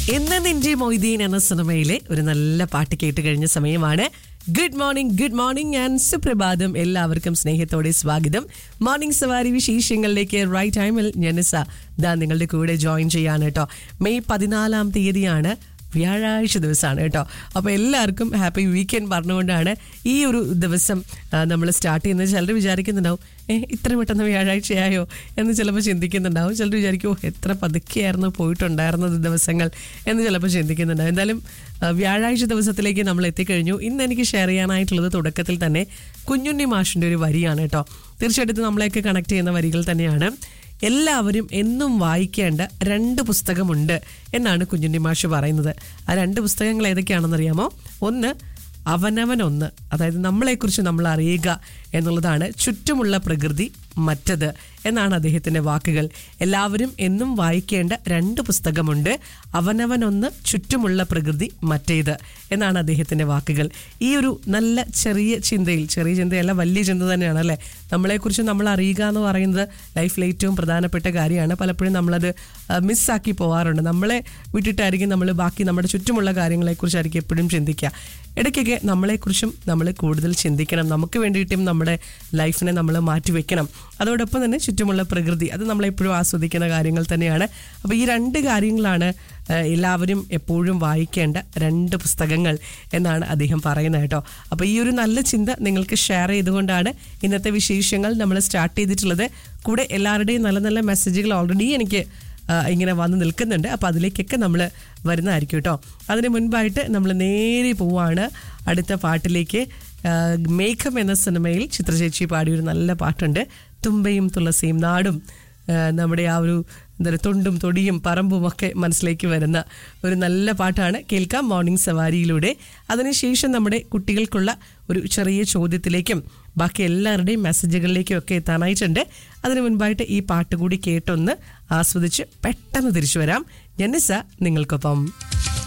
ഇന്ന് നിന്റെ മൊയ്തീൻ എന്ന സിനിമയിലെ ഒരു നല്ല പാട്ട് കേട്ട് കഴിഞ്ഞ സമയമാണ് good morning good morning and സുപ്രഭാതം എല്ലാവർക്കും സ്നേഹത്തോടെ സ്വാഗതം മോർണിംഗ് സവാരി വിശേഷങ്ങളിലേക്ക് റൈറ്റ് ടൈമിൽ ഞനിസ ദാ നിങ്ങളുടെ കൂടെ ജോയിൻ ചെയ്യാണ് കേട്ടോ മെയ് പതിനാലാം തീയതിയാണ് വ്യാഴാഴ്ച ദിവസമാണ് കേട്ടോ അപ്പോൾ എല്ലാവർക്കും ഹാപ്പി വീക്കെൻഡ് പറഞ്ഞുകൊണ്ടാണ് ഈ ഒരു ദിവസം നമ്മൾ സ്റ്റാർട്ട് ചെയ്യുന്നത് ചിലർ വിചാരിക്കുന്നുണ്ടാവും ഏ ഇത്ര പെട്ടെന്ന് വ്യാഴാഴ്ചയായോ എന്ന് ചിലപ്പോൾ ചിന്തിക്കുന്നുണ്ടാവും ചിലർ വിചാരിക്കും "ഓ, എത്ര പതുക്കെയായിരുന്നു പോയിട്ടുണ്ടായിരുന്നത് ദിവസങ്ങൾ എന്ന് ചിലപ്പോൾ ചിന്തിക്കുന്നുണ്ടാവും എന്തായാലും ആ, വ്യാഴാഴ്ച ദിവസത്തിലേക്ക് നമ്മൾ എത്തിക്കഴിഞ്ഞു ഇന്ന് എനിക്ക് ഷെയർ ചെയ്യാനായിട്ടുള്ളത് തുടക്കത്തിൽ തന്നെ കുഞ്ഞുണ്ണി മാഷിൻ്റെ ഒരു വരിയാണ് കേട്ടോ തീർച്ചയായിട്ടും നമ്മളെയൊക്കെ കണക്ട് ചെയ്യുന്ന വരികൾ തന്നെയാണ് എല്ലാവരും എന്നും വായിക്കേണ്ട രണ്ട് പുസ്തകമുണ്ട് എന്നാണ് കുഞ്ഞുണ്ണി മാഷ് പറയുന്നത് ആ രണ്ട് പുസ്തകങ്ങൾ ഏതൊക്കെയാണെന്നറിയാമോ ഒന്ന് അവനവനൊന്ന് അതായത് നമ്മളെക്കുറിച്ച് നമ്മൾ അറിയുക എന്നുള്ളതാണ് ചുറ്റുമുള്ള പ്രകൃതി മറ്റത് എന്നാണ് അദ്ദേഹത്തിൻ്റെ വാക്കുകൾ എല്ലാവരും എന്നും വായിക്കേണ്ട രണ്ട് പുസ്തകമുണ്ട് അവനവനൊന്ന് ചുറ്റുമുള്ള പ്രകൃതി മറ്റേത് എന്നാണ് അദ്ദേഹത്തിൻ്റെ വാക്കുകൾ ഈ ഒരു നല്ല ചെറിയ ചിന്തയിൽ ചെറിയ ചിന്തയല്ല വലിയ ചിന്ത തന്നെയാണ് അല്ലേ നമ്മളെക്കുറിച്ച് നമ്മൾ അറിയുക എന്ന് പറയുന്നത് ലൈഫിൽ ഏറ്റവും പ്രധാനപ്പെട്ട കാര്യമാണ് പലപ്പോഴും നമ്മളത് ആ, മിസ്സാക്കി പോകാറുണ്ട് നമ്മളെ വിട്ടിട്ടായിരിക്കും നമ്മൾ ബാക്കി നമ്മുടെ ചുറ്റുമുള്ള കാര്യങ്ങളെക്കുറിച്ചായിരിക്കും എപ്പോഴും ചിന്തിക്കുക ഇടയ്ക്കൊക്കെ നമ്മളെക്കുറിച്ചും നമ്മൾ കൂടുതൽ ചിന്തിക്കണം നമുക്ക് വേണ്ടിയിട്ടും നമ്മുടെ ലൈഫിനെ നമ്മൾ മാറ്റി വെക്കണം അതോടൊപ്പം തന്നെ ചുറ്റുമുള്ള പ്രകൃതി അത് നമ്മളെപ്പോഴും ആസ്വദിക്കുന്ന കാര്യങ്ങൾ തന്നെയാണ് അപ്പോൾ ഈ രണ്ട് കാര്യങ്ങളാണ് ആ, എല്ലാവരും എപ്പോഴും വായിക്കേണ്ട രണ്ട് പുസ്തകങ്ങൾ എന്നാണ് അദ്ദേഹം പറയുന്നത് കേട്ടോ അപ്പോൾ ഈ ഒരു നല്ല ചിന്ത നിങ്ങൾക്ക് ഷെയർ ചെയ്തുകൊണ്ടാണ് ഇന്നത്തെ വിശേഷങ്ങൾ നമ്മൾ സ്റ്റാർട്ട് ചെയ്തിട്ടുള്ളത് കൂടെ എല്ലാവരുടെയും നല്ല നല്ല മെസ്സേജുകൾ ഓൾറെഡി എനിക്ക് ആ, ഇങ്ങനെ വന്ന് നിൽക്കുന്നുണ്ട് അപ്പോൾ അതിലേക്കൊക്കെ നമ്മൾ വരുന്നതായിരിക്കും കേട്ടോ അതിന് മുൻപായിട്ട് നമ്മൾ നേരെ പോവാണ് അടുത്ത പാട്ടിലേക്ക് ആ, മേഘം എന്ന സിനിമയിൽ ചിത്രചേച്ചി പാടിയ ഒരു നല്ല പാട്ടുണ്ട് തുമ്പയും തുളസിയും നാടും ആ, നമ്മുടെ ആ ഒരു എന്താ പറയുക തൊണ്ടും തൊടിയും പറമ്പും ഒക്കെ മനസ്സിലേക്ക് വരുന്ന ഒരു നല്ല പാട്ടാണ് കേൾക്കാം മോർണിംഗ് സവാരിയിലൂടെ അതിനുശേഷം നമ്മുടെ കുട്ടികൾക്കുള്ള ഒരു ചെറിയ ചോദ്യത്തിലേക്കും ബാക്കി എല്ലാവരുടെയും മെസ്സേജുകളിലേക്കും ഒക്കെ എത്താനായിട്ടുണ്ട് അതിനു മുൻപായിട്ട് ഈ പാട്ട് കൂടി കേട്ടൊന്ന് ആസ്വദിച്ച് പെട്ടെന്ന് തിരിച്ചു വരാം ജനിസ നിങ്ങൾക്കൊപ്പം